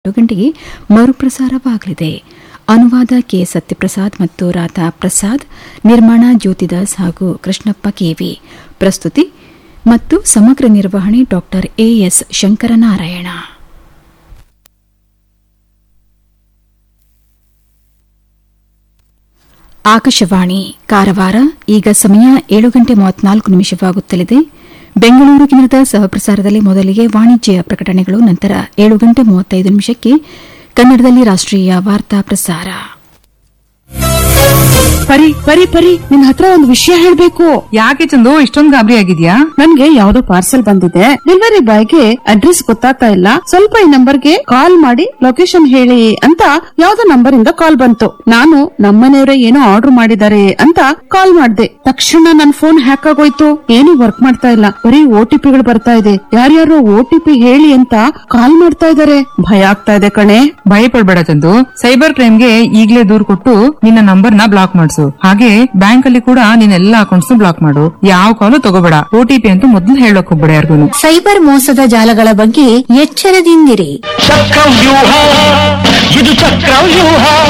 ಎರಡು ಗಂಟೆಗೆ ಮರುಪ್ರಸಾರವಾಗಲಿದೆ ಅನುವಾದ ಕೆ ಸತ್ಯಪ್ರಸಾದ್ ಮತ್ತು ರಾಧಾ ಪ್ರಸಾದ್ ನಿರ್ಮಾಣ ಜ್ಯೋತಿದಾಸ್ ಹಾಗೂ ಕೃಷ್ಣಪ್ಪ ಕೆವಿ ಪ್ರಸ್ತುತಿ ಮತ್ತು ಸಮಗ್ರ ನಿರ್ವಹಣೆ ಡಾಕ್ಟರ್ ಎಎಸ್ ಶಂಕರನಾರಾಯಣ ಆಕಾಶವಾಣಿ ಕಾರವಾರ ಈಗ ಸಮಯ ಏಳು ಗಂಟೆ ಮೂವತ್ನಾಲ್ಕು ನಿಮಿಷವಾಗುತ್ತಲಿದೆ ಬೆಂಗಳೂರು ಕೇಂದ್ರದ ಸಹಪ್ರಸಾರದಲ್ಲಿ ಮೊದಲಿಗೆ ವಾಣಿಜ್ಯ ಪ್ರಕಟಣೆಗಳು ನಂತರ ಏಳು ಗಂಟೆ ಮೂವತ್ತೈದು ನಿಮಿಷಕ್ಕೆ ಕನ್ನಡದಲ್ಲಿ ರಾಷ್ಟೀಯ ವಾರ್ತಾ ಪ್ರಸಾರ ಪರಿ ಪರಿ ಪರಿ ನಿನ್ ಹತ್ರ ಒಂದು ವಿಷಯ ಹೇಳ್ಬೇಕು ಯಾಕೆ ಚಂದು ಇಷ್ಟೊಂದು ಗಾಬರಿ ಆಗಿದ್ಯಾ ನನ್ಗೆ ಯಾವ್ದೋ ಪಾರ್ಸೆಲ್ ಬಂದಿದೆ ಡೆಲಿವರಿ ಬಾಯ್ಗೆ ಅಡ್ರೆಸ್ ಗೊತ್ತಾಗ್ತಾ ಇಲ್ಲ ಸ್ವಲ್ಪ ಈ ನಂಬರ್ಗೆ ಕಾಲ್ ಮಾಡಿ ಲೊಕೇಶನ್ ಹೇಳಿ ಅಂತ ಯಾವ್ದೋ ನಂಬರ್ ಇಂದ ಕಾಲ್ ಬಂತು ನಾನು ನಮ್ಮನೆಯವರೇ ಏನೋ ಆರ್ಡರ್ ಮಾಡಿದ್ದಾರೆ ಅಂತ ಕಾಲ್ ಮಾಡ್ದೆ ತಕ್ಷಣ ನನ್ ಫೋನ್ ಹ್ಯಾಕ್ ಆಗೋಯ್ತು ಏನು ವರ್ಕ್ ಮಾಡ್ತಾ ಇಲ್ಲ ಬರೀ ಓ ಟಿ ಪಿಗಳು ಬರ್ತಾ ಇದೆ ಯಾರ್ಯಾರೋ ಓ ಟಿ ಪಿ ಹೇಳಿ ಅಂತ ಕಾಲ್ ಮಾಡ್ತಾ ಇದಾರೆ ಭಯ ಆಗ್ತಾ ಇದೆ ಕಣೆ ಭಯ ಪಡ್ಬೇಡ ಚಂದು ಸೈಬರ್ ಕ್ರೈಮ್ಗೆ ಈಗ್ಲೇ ದೂರ್ ಕೊಟ್ಟು ನಿನ್ನ ನಂಬರ್ ನ ಬ್ಲಾಕ್ ಮಾಡಿಸು ಹಾಗೆ ಬ್ಯಾಂಕ್ ಅಲ್ಲಿ ಕೂಡ ನಿನ್ನ ಎಲ್ಲಾ ಅಕೌಂಟ್ಸ್ ಬ್ಲಾಕ್ ಮಾಡು ಯಾವ ಕಾಲು ತಗೋಬೇಡ ಒಟಿಪಿ ಅಂತೂ ಮೊದ್ಲು ಹೇಳಕ್ ಹೋಗ್ಬೇಡ ಯಾರಿಗೂ ಸೈಬರ್ ಮೋಸದ ಜಾಲಗಳ ಬಗ್ಗೆ ಎಚ್ಚರದಿಂದಿರಿ ಚಕ್ರವ್ಯೂಹ ಇದು ಚಕ್ರವ್ಯೂಹ